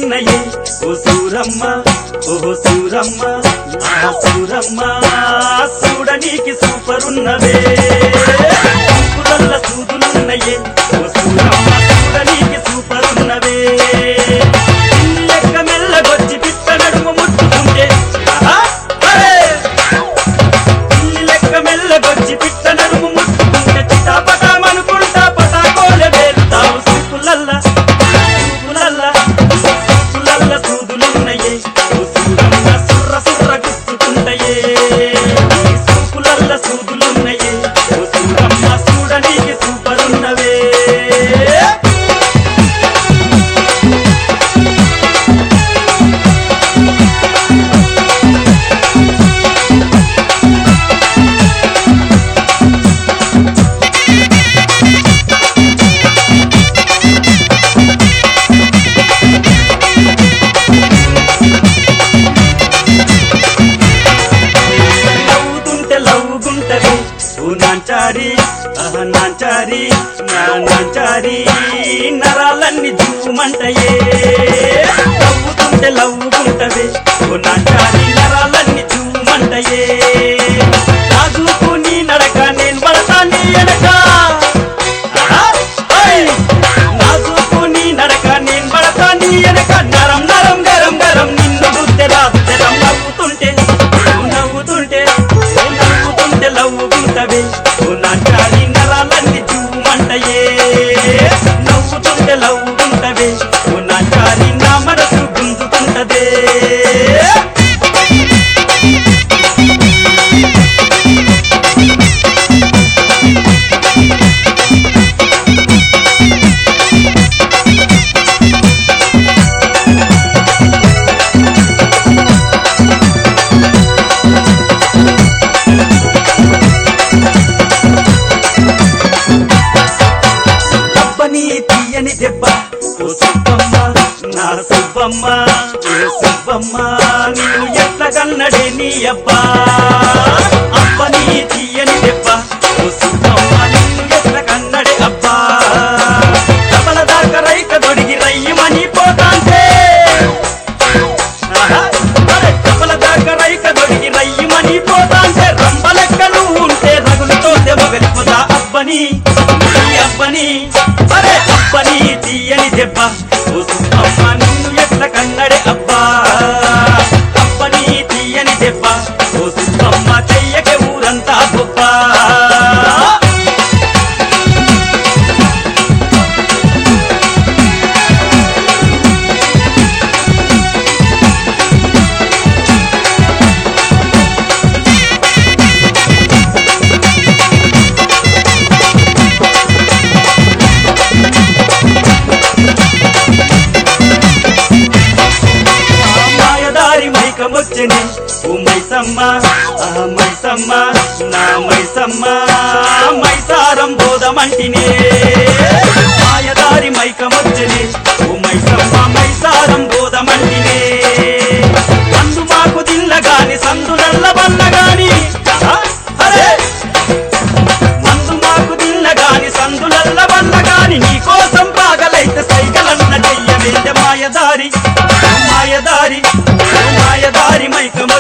సూదులున్నయే ఓ సూరమ్మ ఓహో సూరమ్మ ఆ సూరమ్మ చూడనీకి సూపర్ ఉన్నవే సూపులల్ల సూదులున్నయే ఓ సూరమ్మ చూడనీకి సూపర్ ఉన్నవే లెక్క మెల్లగొచ్చి పిట్ట నడుము ముట్టుకుంటే ఆహా, అరే! పిల్లి లెక్క మెల్లగొచ్చి పిట్ట నడుము ముట్టుకుంటే చిటాపటామనుకుంటా పటాకోలే వేరుతావు సూపులల్ల సూపులల్ల సూపులల్ల సూదులున్నయే ఓ సూరమ్మ సుర్ర సుర్ర గుచ్చుకుంటయే ఈ సూపులల్ల సూదులున్నయే ఓ సూరమ్మ చూడనీకి సూపరున్నవే నవ్వుతుంటే లవ్వుకుంటది ఓ నాంచారి ఆహ నాంచారి నా నాంచారి నరాలన్నీ జూమంటయే నవ్వుతుంటే లవ్వుకుంటది ఓ నాంచారి నరాలన్నీ జూమంటయే నాజుకు నీ నడక నేను పడతా నీ ఎనక ఆహా, ఓయ్! నాజుకు నీ నడక నేను పడతా నీ ఎనక నరం నరం గరం గరం నిన్ను గుర్తె రాదు తెరం నవ్వుతుంటే నువ్వు నవ్వుతుంటే నువ్వు నవ్వుతుంటే లవ్వుకుంటవే ఓ నాచారి నరాలన్నీ చూమంటయే నవ్వుతుంటే లవ్వుకుంటవే ఓ నాచారి నా మనసు గుంజుకుంటదే అబ్బని తీయని దెబ్బ ఓ సుబ్బమ్మ నా సుబ్బమ్మ ఓ సుబ్బమ్మ నీవు ఎట్ల కన్నడే నీ అబ్బా అబ్బని తీయని దెబ్బ ఓ సుబ్బమ్మ నిన్ను ఎట్ల కన్నడే అబ్బా కబల దాకా రైక దొడిగి రయ్యమని పోతాంటే ఆహా, అరే కబల దాకా రైక దొడిగి రయ్యమని పోతాంటే రంబలెక్కలు ఉంటే రగులుతోటే మొగలిపోతా అబ్బని నీ అబ్బని అరే అబ్బని తీయని దెబ్బ ఓ సుబ్బమ్మ నిన్ను ఎట్ల కన్నడే అబ్బా అబ్బని తీయని దెబ్బ ఓ సుబ్బమ్మ చెయ్యకే ఊరంతా గొప్ప మాయదారి మైకమొచ్చని ఓ మైసమ్మ ఆ మైసమ్మ నా మైసమ్మ మైసారం బోధమంటినే మాయదారి మైకమొచ్చని ఓ మైసమ్మ మైసారం బోధమంటినే అందు మాకు దిల్లగాని సందు నల్ల బల్లగాని అరే మందు మాకు దిల్లగాని సందులల్ల వల్లగాని నీ కోసం పాగలైతే సైకలన్న చెయ్యవేంద మాయదారి ఓ మాయదారి ఓ మాయదారి మైకమ